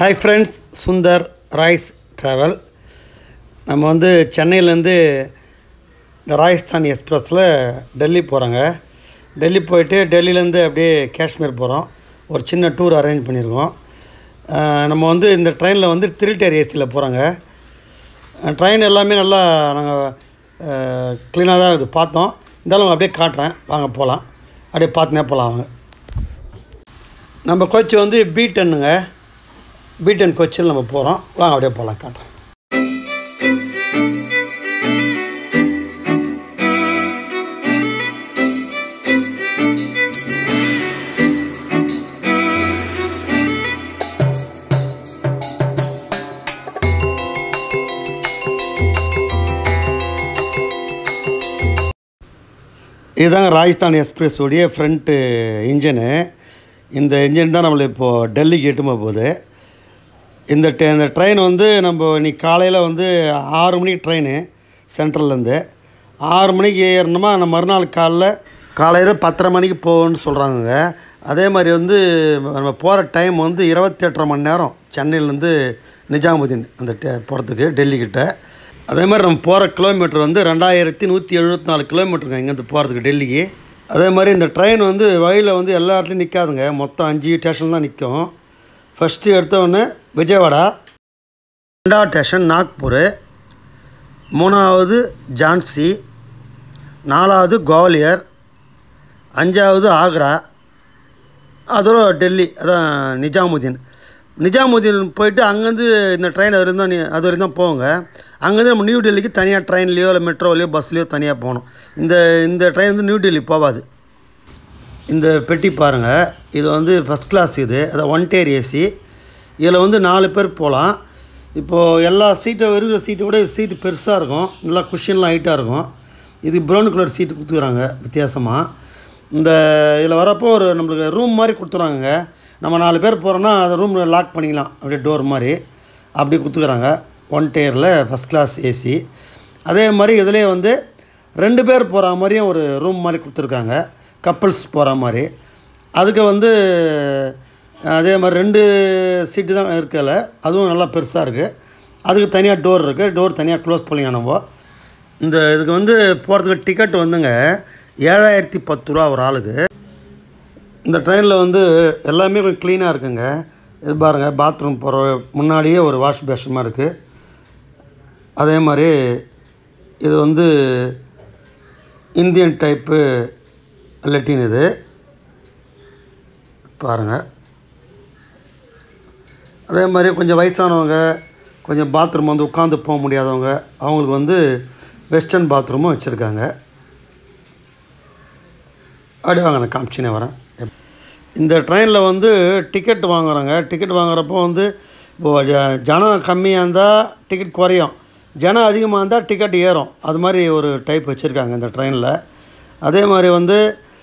hi friends Sundar ராய்ஸ் travel நம்ம வந்து சென்னையிலேருந்து இந்த ராஜஸ்தான் எக்ஸ்பிரஸில் டெல்லி போகிறோங்க டெல்லி போயிட்டு டெல்லியிலேருந்து அப்படியே காஷ்மீர் போகிறோம் ஒரு சின்ன டூர் அரேஞ்ச் பண்ணியிருக்கோம் அஹ் நம்ம வந்து இந்த ட்ரெயினில் வந்து த்ரீ டயர் ஏசியில் போகிறோங்க ட்ரெயின் எல்லாமே நல்லா நாங்கள் க்ளீனாக தான் இது பார்த்தோம் இருந்தாலும் அப்படியே காட்டுறேன் வாங்க போகலாம் அப்படியே பார்த்துனே போகலாம் வாங்க நம்ம கோச் வந்து பி டென்னுங்க பி டென் கோச்சில் நம்ம போகிறோம் வாங்க அப்படியே போகலாம் காட்டுறேன் இதுதாங்க ராஜஸ்தான் எக்ஸ்பிரஸ் உடைய ஃப்ரண்ட்டு இன்ஜினு இந்த இன்ஜின் தான் நம்மளை இப்போது டெல்லிக்கு எட்டுமா போகுது இந்த ட்ரெ இந்த ட்ரெயின் வந்து நம்ம இன்னைக்கு காலையில் வந்து ஆறு மணிக்கு ட்ரெயின் சென்ட்ரல்லேருந்து ஆறு மணிக்கு ஏறணுமா நம்ம மறுநாள் காலைல காலையில் பத்தரை மணிக்கு போகும்னு சொல்கிறாங்க அதே மாதிரி வந்து நம்ம போகிற டைம் வந்து இருபத்தெட்டரை மணி நேரம் சென்னையிலேருந்து நிஜாமுதீன் அந்த டே போகிறதுக்கு டெல்லிக்கிட்ட அதே மாதிரி நம்ம போகிற கிலோமீட்டர் வந்து ரெண்டாயிரத்தி நூற்றி எழுபத்தி நாலு கிலோமீட்டருங்க இங்கேருந்து போகிறதுக்கு டெல்லிக்கு அதே மாதிரி இந்த ட்ரெயின் வந்து வழியில் வந்து எல்லா இடத்துலையும் நிற்காதுங்க மொத்தம் அஞ்சு ஸ்டேஷன் தான் நிற்கும் ஃபஸ்ட்டு எடுத்தவொடனே விஜயவாடா ரெண்டாவது ஸ்டேஷன் நாக்பூர் மூணாவது ஜான்சி நாலாவது குவாலியர் அஞ்சாவது ஆக்ரா அதோட டெல்லி அதான் நிஜாமுதீன் நிஜாமுதீன் போயிட்டு அங்கேருந்து இந்த ட்ரெயின் அது வரைக்கும் தான் நீ- அது வரைக்கும் தான் போங்க அங்கேருந்து நம்ம நியூ டெல்லிக்கு தனியாக ட்ரெயின்லேயோ இல்லை மெட்ரோலையோ பஸ்லேயோ தனியாக போகணும் இந்த இந்த ட்ரெயின் வந்து நியூ டெல்லி போகாது இந்த பெட்டி பாருங்கள் இது வந்து ஃபஸ்ட் கிளாஸ் இது அதான் ஒன் டேர் ஏசி இதில் வந்து நாலு பேர் போகலாம் இப்போது எல்லா சீட்டை இருக்கிற சீட்டை விட சீட்டு பெருசாக இருக்கும் நல்லா குஷன்லாம் ஹைட்டாக இருக்கும் இது ப்ரௌன் கலர் சீட்டு கொடுத்துக்குறாங்க வித்தியாசமாக இந்த இதில் வரப்போ ஒரு நம்மளுக்கு ரூம் மாதிரி கொடுத்துறாங்க நம்ம நாலு பேர் போகிறோன்னா அதை ரூம் லாக் பண்ணிக்கலாம் அப்படியே டோர் மாதிரி அப்படி கொடுத்துக்குறாங்க ஒன் டேரில் ஃபஸ்ட் கிளாஸ் ஏசி அதே மாதிரி இதிலே வந்து ரெண்டு பேர் போகிற மாதிரியும் ஒரு ரூம் மாதிரி கொடுத்துருக்காங்க கப்புள்ஸ் போகிற மாதிரி அதுக்கு வந்து அதே மாதிரி ரெண்டு சீட்டு தான் இருக்கல அதுவும் நல்லா பெருசாக இருக்குது அதுக்கு தனியாக டோர் இருக்குது டோர் தனியாக க்ளோஸ் பண்ணிக்கலாம் நம்ம இந்த இதுக்கு வந்து போகிறதுக்கு டிக்கெட் வந்துங்க ஏழாயிரத்தி பத்து ரூபா ஒரு ஆளுக்கு இந்த ட்ரெயினில் வந்து எல்லாமே கொஞ்சம் க்ளீனாக இருக்குங்க இது பாருங்கள் பாத்ரூம் போகிற முன்னாடியே ஒரு வாஷ் பேஷமாக இருக்குது அதே மாதிரி இது வந்து இந்தியன் டைப்பு லெட்டின் இது பாருங்கள் அதே மாதிரி கொஞ்சம் வயசானவங்க கொஞ்சம் பாத்ரூம் வந்து உட்காந்து போக முடியாதவங்க அவங்களுக்கு வந்து வெஸ்டர்ன் பாத்ரூமும் வச்சுருக்காங்க அப்படியே வாங்க நான் காமிச்சினே வரேன் இந்த ட்ரெயினில் வந்து டிக்கெட் வாங்குறாங்க டிக்கெட் வாங்குறப்போ வந்து இப்போ ஜ- ஜனம் கம்மியாக இருந்தால் டிக்கெட் குறையும் ஜனம் அதிகமாக இருந்தால் டிக்கெட் ஏறும் அது மாதிரி ஒரு டைப் வச்சுருக்காங்க இந்த ட்ரெயினில் அதே மாதிரி வந்து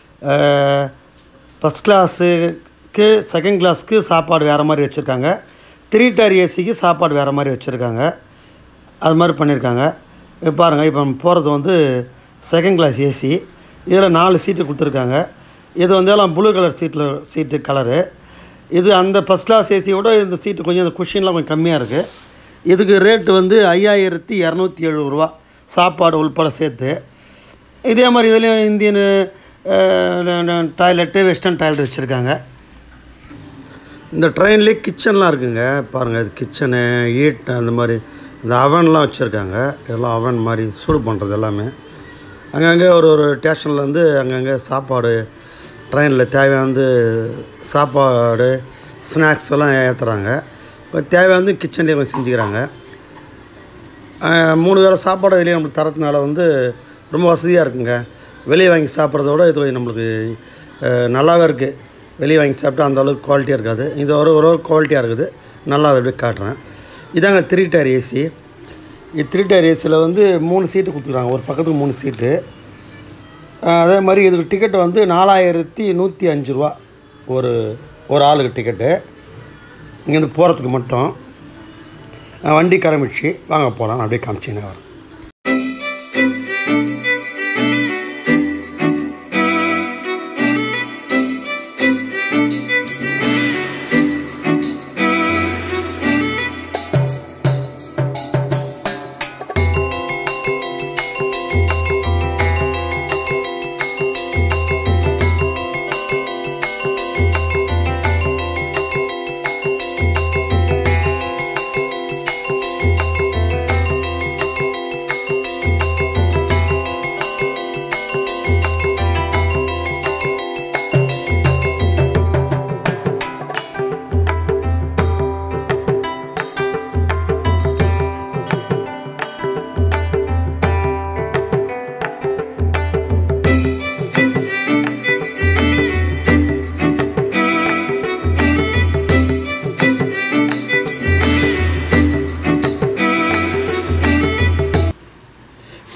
ஃபஸ்ட் கிளாஸுக்கு செகண்ட் கிளாஸுக்கு சாப்பாடு வேறு மாதிரி வச்சுருக்காங்க த்ரீ டயர் ஏசிக்கு சாப்பாடு வேறு மாதிரி வச்சுருக்காங்க அது மாதிரி பண்ணியிருக்காங்க இப்போ பாருங்கள் இப்போ நம்ம போகிறது வந்து செகண்ட் கிளாஸ் ஏசி இதில் நாலு சீட்டு கொடுத்துருக்காங்க இது வந்து எல்லாம் ப்ளூ கலர் சீட்டில் சீட்டு கலரு இது அந்த ஃபஸ்ட் கிளாஸ் ஏசியோட இந்த சீட்டு கொஞ்சம் இந்த குஷின்லாம் கொஞ்சம் கம்மியாக இருக்குது இதுக்கு ரேட்டு வந்து ஐயாயிரத்தி இரநூத்தி எழுபது ரூபா சாப்பாடு உள்பட சேர்த்து இதே மாதிரி இதுலேயும் இந்தியன் டாய்லெட்டு வெஸ்டர்ன் டாய்லெட் வச்சுருக்காங்க இந்த ட்ரெயின்லேயே கிச்சன்லாம் இருக்குங்க பாருங்கள் இது கிச்சனு ஈட் அந்த மாதிரி இந்த அவன்லாம் வச்சுருக்காங்க இதெல்லாம் அவன் மாதிரி சூடு பண்ணுறது எல்லாமே அங்கங்கே ஒரு ஒரு ஸ்டேஷனில் வந்து அங்கங்கே சாப்பாடு ட்ரெயினில் தேவையானது சாப்பாடு ஸ்நாக்ஸ் எல்லாம் ஏற்றுறாங்க இப்போ தேவையானது கிச்சன்லேயே கொஞ்சம் செஞ்சுக்கிறாங்க அஹ், மூணு வேளை சாப்பாடு இதுலேயே நம்மளுக்கு தரதுனால வந்து ரொம்ப வசதியாக இருக்குங்க வெளியே வாங்கி சாப்பிட்றத விட இது கொஞ்சம் நம்மளுக்கு அஹ், நல்லாவே இருக்குது வெளியே வாங்கி சாப்பிட்டா அந்த அளவுக்கு குவாலிட்டியாக இருக்காது இது ஒரு ஒரு குவாலிட்டியாக இருக்குது நல்லா அதை அப்படியே காட்டுறேன் இதாங்க த்ரீ டயர் ஏசி இது த்ரீ டயர் ஏசியில் வந்து மூணு சீட்டு கொடுத்துருக்காங்க ஒரு பக்கத்துக்கு மூணு சீட்டு அஹ், அதே மாதிரி இதுக்கு டிக்கெட் வந்து நாலாயிரத்தி நூற்றி அஞ்சு ரூபா ஒரு ஒரு ஆளுக்கு டிக்கெட்டு இங்கேருந்து போகிறதுக்கு மட்டும் அஹ், வண்டி கிளம்பிடுச்சு வாங்க போகலாம் நான் அப்படியே காமிச்சினே வரேன்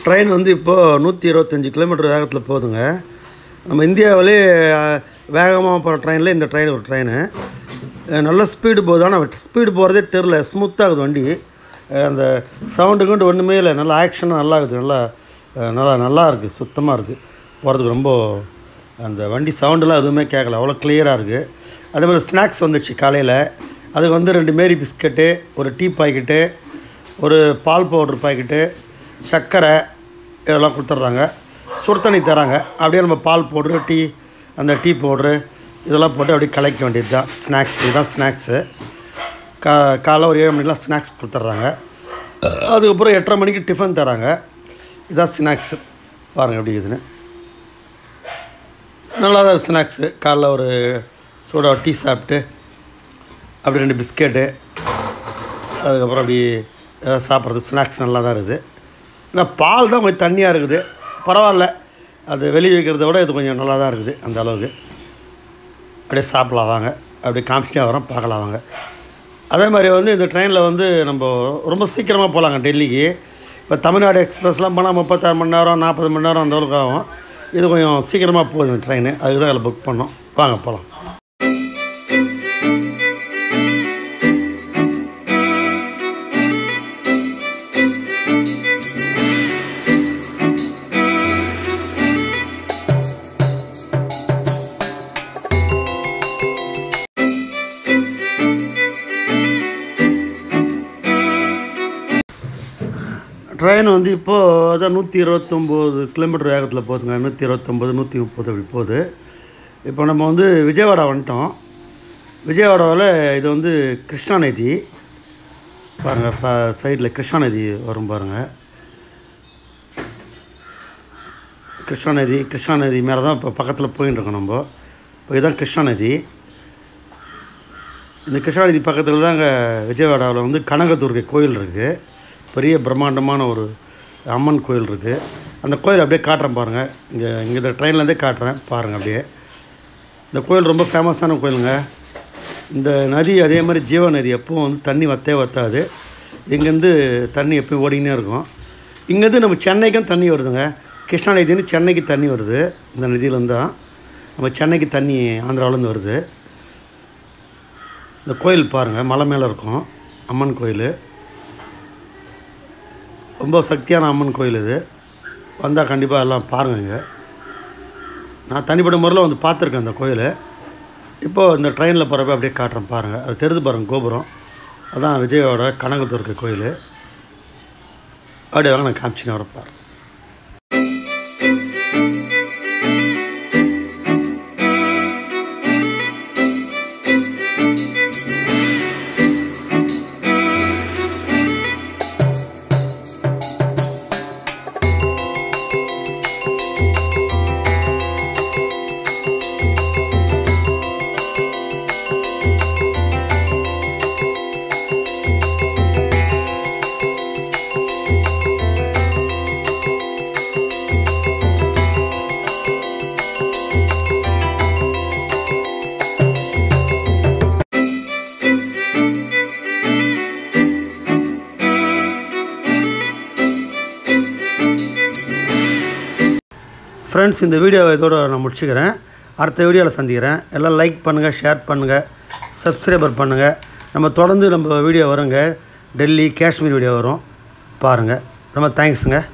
ட்ரெயின் வந்து இப்போது நூற்றி இருபத்தஞ்சி கிலோமீட்டர் வேகத்தில் போகுதுங்க நம்ம இந்தியாவிலே வேகமாக போகிற ட்ரெயினில் இந்த ட்ரெயின் ஒரு ட்ரெயின் நல்ல ஸ்பீடு போகுது ஆனால் ஸ்பீடு போகிறதே தெரில ஸ்மூத்தாகுது வண்டி அஹ் அந்த சவுண்டுக்குண்டு ஒன்றுமே இல்லை நல்லா ஆக்ஷனாக நல்லா இருக்குது நல்லா அஹ் நல்லா நல்லா இருக்குது சுத்தமாக இருக்குது போகிறதுக்கு ரொம்ப அந்த வண்டி சவுண்டெல்லாம் எதுவுமே கேட்கல அவ்வளோ கிளியராக இருக்குது அதே மாதிரி ஸ்நாக்ஸ் வந்துடுச்சு காலையில் அதுக்கு வந்து ரெண்டு மேரி பிஸ்கட்டு ஒரு டீ பாக்கெட்டு ஒரு பால் பவுட்ரு பாக்கெட்டு சர்க்கரை இதெல்லாம் கொடுத்துட்றாங்க சுடு தண்ணி தராங்க அப்படியே நம்ம பால் பவுட்ரு டீ அந்த டீ பவுட்ரு இதெல்லாம் போட்டு அப்படியே கலக்க வேண்டியது தான் ஸ்நாக்ஸ் இதுதான் ஸ்நாக்ஸு கா காலைல ஒரு ஏழு மணிக்கெலாம் ஸ்நாக்ஸ் கொடுத்துட்றாங்க அதுக்கப்புறம் எட்டரை மணிக்கு டிஃபன் தராங்க இதான் ஸ்நாக்ஸு பாருங்கள் எப்படி இதுன்னு நல்லா தான் ஸ்நாக்ஸு காலைல ஒரு சூடா டீ சாப்பிட்டு அப்படி ரெண்டு பிஸ்கெட்டு அதுக்கப்புறம் அப்படி ஏதாவது சாப்பிட்றதுக்கு ஸ்நாக்ஸ் நல்லா தான் இருக்குது ஆனால் பால் தான் கொஞ்சம் தண்ணியாக இருக்குது பரவாயில்ல அது வெளியே வைக்கிறத விட இது கொஞ்சம் நல்லா தான் இருக்குது அந்த அளவுக்கு அப்படியே சாப்பிடலாம் வாங்க அப்படியே காமிச்சிட்டே வரோம் பார்க்கலாம் வாங்க அதே மாதிரி வந்து இந்த ட்ரெயினில் வந்து நம்ம ரொம்ப சீக்கிரமாக போகலாங்க டெல்லிக்கு இப்போ தமிழ்நாடு எக்ஸ்பிரஸ்லாம் போனால் முப்பத்தாறு மணி நேரம் நாற்பது மணி நேரம் அந்த அளவுக்கு ஆகும் இது கொஞ்சம் சீக்கிரமாக போகுது ட்ரெயின் அதுக்கு தான் அதில் புக் பண்ணோம் வாங்க போகலாம் ட்ரெயின் வந்து இப்போது அதான் நூற்றி இருபத்தொம்போது கிலோமீட்டர் வேகத்தில் போகுதுங்க நூற்றி இருபத்தொம்போது நூற்றி முப்பது அப்படி போகுது இப்போ நம்ம வந்து விஜயவாடா வந்துட்டோம் விஜயவாடாவில் இது வந்து கிருஷ்ணா நதி பாருங்கள் இப்போ சைடில் கிருஷ்ணா நதி வரும் பாருங்கள் கிருஷ்ணா நதி கிருஷ்ணா நதி மேலே தான் இப்போ பக்கத்தில் போயின்னு இருக்கோம் நம்ம இப்போ இதுதான் கிருஷ்ணா நதி இந்த கிருஷ்ணா நதி பக்கத்தில் தான் இங்கே விஜயவாடாவில் வந்து கனகதுர்கை கோயில் இருக்குது பெரிய பிரம்மாண்டமான ஒரு அம்மன் கோயில் இருக்குது அந்த கோயில் அப்படியே காட்டுறேன் பாருங்கள் இங்கே இங்கே இந்த ட்ரெயின்லேருந்தே காட்டுறேன் பாருங்கள் அப்படியே இந்த கோயில் ரொம்ப ஃபேமஸான கோயிலுங்க இந்த நதி அதே மாதிரி ஜீவ நதி எப்பவும் வந்து தண்ணி வத்தே வத்தாது இங்கேருந்து தண்ணி எப்பயும் ஓடிக்கினே இருக்கும் இங்கேருந்து நம்ம சென்னைக்கும் தண்ணி வருதுங்க கிருஷ்ணா நதின்னு சென்னைக்கு தண்ணி வருது இந்த நதியிலேருந்து தான் நம்ம சென்னைக்கு தண்ணி ஆந்திராவிலேருந்து வருது இந்த கோயில் பாருங்கள் மலை மேலே இருக்கும் அம்மன் கோயில் ரொம்ப சக்தியான அம்மன் கோயில் இது வந்தால் கண்டிப்பாக எல்லாம் பாருங்கள் இங்கே நான் தனிப்பட்ட முறையில் வந்து பார்த்துருக்கேன் அந்த கோயில் இப்போது இந்த ட்ரெயினில் போகிறப்ப அப்படியே காட்டுறேன் பாருங்கள் அது தெரிந்து பாருங்கள் கோபுரம் அதான் விஜயோட கனகதுர்க்க கோயில் அப்படியே வாங்க நான் காமிச்சின்னு வர பாருங்க ஃப்ரெண்ட்ஸ் இந்த வீடியோவை இதோட நான் முடிச்சுக்கிறேன் அடுத்த வீடியோவில் சந்திக்கிறேன் எல்லாம் லைக் பண்ணுங்கள் ஷேர் பண்ணுங்கள் சப்ஸ்கிரைபர் பண்ணுங்கள் நம்ம தொடர்ந்து நம்ம வீடியோ வருங்க டெல்லி காஷ்மீர் வீடியோ வரும் பாருங்கள் ரொம்ப தேங்க்ஸுங்க